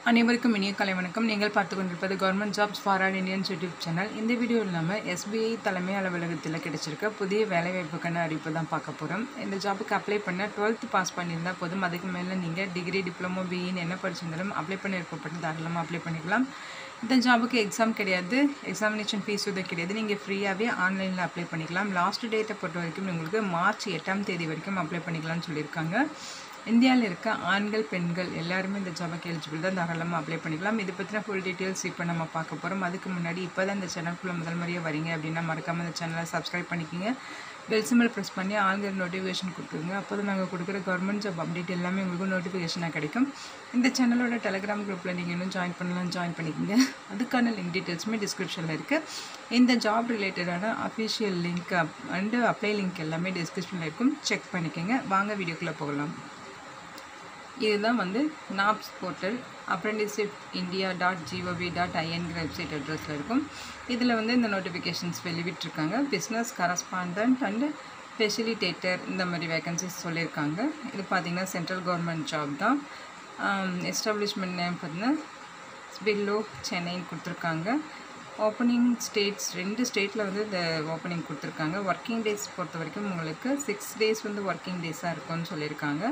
அனைவருக்கும் இனிய கலை வணக்கம் நீங்கள் பார்த்து கொண்டிருப்பது government jobs for all Indians YouTube channel இந்த வீடியோவில் நம்ம எஸ்பிஐ தலைமை அலுவலகத்தில் கிடைச்சிருக்க புதிய வேலைவாய்ப்புக்கான அறிவிப்பு தான் பார்க்க போகிறோம் இந்த ஜாபுக்கு அப்ளை பண்ண டுவெல்த் பாஸ் பண்ணியிருந்தால் போதும் அதுக்கு மேலே நீங்கள் டிகிரி டிப்ளமோ பிஇன்னு என்ன படிச்சிருந்தாலும் அப்ளை பண்ணி விருப்பப்பட்டு தாராளமாக அப்ளை பண்ணிக்கலாம் இந்த ஜாபுக்கு எக்ஸாம் கிடையாது எக்ஸாமினேஷன் ஃபீஸ் உதவி கிடையாது நீங்கள் ஃப்ரீயாகவே ஆன்லைனில் அப்ளை பண்ணிக்கலாம் லாஸ்ட் டேட்டை பொறுத்த வரைக்கும் உங்களுக்கு மார்ச் எட்டாம் தேதி வரைக்கும் அப்ளை பண்ணிக்கலாம்னு சொல்லியிருக்காங்க இந்தியாவில் இருக்க ஆண்கள் பெண்கள் எல்லாருமே இந்த ஜாபுக்கு எலிஜிபிள் தான் தாராளமாக அப்ளை பண்ணிக்கலாம் இது பற்றின ஃபுல் டீட்டெயில்ஸ் இப்போ நம்ம பார்க்க போகிறோம் அதுக்கு முன்னாடி இப்போ தான் இந்த சேனலுக்குள்ளே முதல் முறையாக வரீங்க அப்படின்னா மறக்காமல் இந்த சேனலை சப்ஸ்கிரைப் பண்ணிக்கோங்க பெல் சிம்பிள் ப்ரெஸ் பண்ணி ஆளுங்க நோட்டிஃபிகேஷன் கொடுத்துருங்க அப்போ தான் நாங்கள் கொடுக்குற கவர்மெண்ட் ஜாப் அப்டேட் எல்லாமே உங்களுக்கு நோட்டிஃபிகேஷனாக கிடைக்கும் இந்த சேனலோட டெலிகிராம் குரூப்பில் நீங்கள் இன்னும் ஜாயின் பண்ணலாம் ஜாயின் பண்ணிக்கோங்க அதுக்கான லிங்க் டீட்டெயில்ஸுமே டிஸ்கிரிப்ஷனில் இருக்குது இந்த ஜாப் ரிலேட்டடான official link and apply link எல்லாமே டிஸ்கிரிப்ஷனில் இருக்கும் செக் பண்ணிக்கோங்க வாங்க வீடியோக்குள்ளே போகலாம் இதுதான் வந்து NAPS portal apprenticeship India dot GOV dot ஐஎன்கிற வெப்சைட் அட்ரஸில் இருக்கும் இதில் வந்து இந்த நோட்டிஃபிகேஷன்ஸ் வெளிவிட்டிருக்காங்க பிஸ்னஸ் கரஸ்பாண்டன்ட் அண்டு ஃபெசிலிட்டேட்டர் இந்த மாதிரி வேகன்சிஸ் சொல்லியிருக்காங்க இது பார்த்திங்கன்னா சென்ட்ரல் கவர்மெண்ட் ஜாப் தான் எஸ்டாப்ளிஷ்மெண்ட் நேம் பார்த்தீங்கன்னா பில்லோ சென்னைன்னு கொடுத்துருக்காங்க ஓப்பனிங் ஸ்டேட்ஸ் ரெண்டு ஸ்டேட்டில் வந்து இந்த ஓப்பனிங் கொடுத்துருக்காங்க ஒர்க்கிங் டேஸ் பொறுத்த வரைக்கும் உங்களுக்கு சிக்ஸ் டேஸ் வந்து ஒர்க்கிங் டேஸாக இருக்கும்னு சொல்லியிருக்காங்க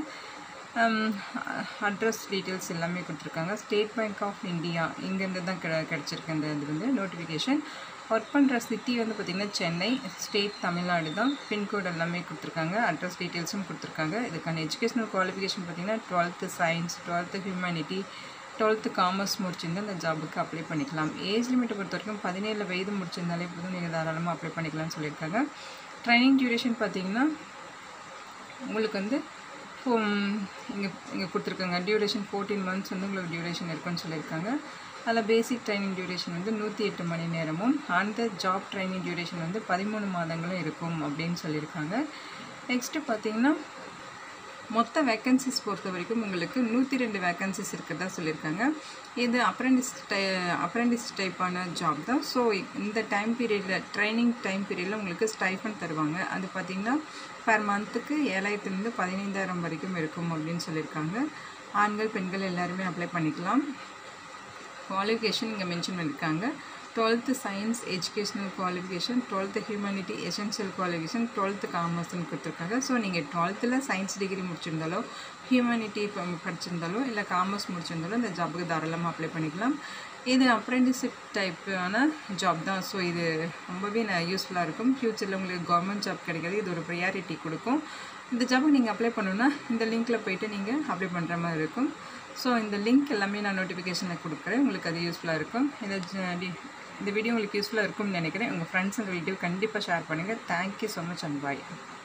அட்ரஸ் டீட்டெயில்ஸ் எல்லாமே கொடுத்துருக்காங்க ஸ்டேட் பேங்க் ஆஃப் இந்தியா இங்கேருந்து தான் கிட கிடச்சிருக்கு இந்த இது வந்து நோட்டிஃபிகேஷன் ஒர்க் பண்ணுற சிட்டி வந்து பார்த்திங்கன்னா சென்னை ஸ்டேட் தமிழ்நாடு தான் பின்கோட் எல்லாமே கொடுத்துருக்காங்க அட்ரஸ் டீட்டெயில்ஸும் கொடுத்துருக்காங்க இதுக்கான எஜுகேஷனல் குவாலிஃபிகேஷன் பார்த்திங்கன்னா twelfth science twelfth humanity twelfth commerce முடிச்சிருந்தால் இந்த ஜாபுக்கு அப்ளை பண்ணிக்கலாம் ஏஜ் லிமிட்டை பொறுத்த வரைக்கும் பதினேழு வயது முடிச்சிருந்தாலே போதும் நீங்கள் தாராளமாக அப்ளை பண்ணிக்கலாம்னு சொல்லியிருக்காங்க ட்ரைனிங் டியூரேஷன் பார்த்திங்கன்னா உங்களுக்கு வந்து இங்கே இங்கே கொடுத்துருக்காங்க டியூரேஷன் ஃபோர்டீன் மந்த்ஸ் வந்து உங்களுக்கு டியூரேஷன் இருக்குன்னு சொல்லியிருக்காங்க அதில் பேசிக் ட்ரைனிங் டியூரேஷன் வந்து நூற்றி எட்டு மணி நேரமும் அந்த ஜாப் ட்ரைனிங் டியூரேஷன் வந்து பதிமூணு மாதங்களும் இருக்கும் அப்படின்னு சொல்லியிருக்காங்க நெக்ஸ்ட்டு பார்த்திங்கன்னா மொத்த வேக்கன்சிஸ் பொறுத்த வரைக்கும் உங்களுக்கு நூற்றி ரெண்டு வேக்கன்சிஸ் இருக்கிறதா சொல்லியிருக்காங்க இது அப்ரெண்டிஸ் டை அப்ரெண்டிஸ் டைப்பான ஜாப் தான் ஸோ இந்த time period training time period உங்களுக்கு ஸ்டைஃபன் தருவாங்க அது பார்த்திங்கன்னா பர் மந்த்துக்கு ஏழாயிரத்துலேருந்து பதினைந்தாயிரம் வரைக்கும் இருக்கும் அப்படின்னு சொல்லியிருக்காங்க ஆண்கள் பெண்கள் எல்லாருமே அப்ளை பண்ணிக்கலாம் குவாலிஃபிகேஷன் இங்கே மென்ஷன் பண்ணியிருக்காங்க twelfth science educational qualification twelfth humanity essential qualification twelfth காமர்ஸ்னு கொடுத்துருக்காங்க ஸோ நீங்கள் டுவெல்த்தில் சயின்ஸ் டிகிரி முடிச்சிருந்தாலோ ஹியூமனிட்டி படிச்சிருந்தாலோ இல்லை காமர்ஸ் முடிச்சிருந்தாலோ இந்த ஜாபுக்கு தாராளமாக அப்ளை பண்ணிக்கலாம் இது அப்ரெண்டிஸ்ஷிப் டைப்பான ஜாப் தான் ஸோ இது ரொம்பவே யூஸ்ஃபுல்லாக இருக்கும் ஃப்யூச்சரில் உங்களுக்கு கவர்மெண்ட் ஜாப் கிடைக்காது இது ஒரு ப்ரையாரிட்டி கொடுக்கும் இந்த ஜாபுக்கு நீங்கள் அப்ளை பண்ணணுன்னா இந்த லிங்க்கில் போயிட்டு நீங்கள் அப்ளை பண்ணுற மாதிரி இருக்கும் ஸோ இந்த லிங்க் எல்லாமே நான் நோட்டிஃபிகேஷனில் கொடுக்குறேன் உங்களுக்கு அது யூஸ்ஃபுல்லாக இருக்கும் இந்த இந்த வீடியோ உங்களுக்கு யூஸ்ஃபுல்லாக இருக்கும்னு நினைக்கிறேன் உங்கள் ஃப்ரெண்ட்ஸ் அண்ட் ரிலேட்டிவ் கண்டிப்பாக ஷேர் பண்ணுங்கள் thank you so much and bye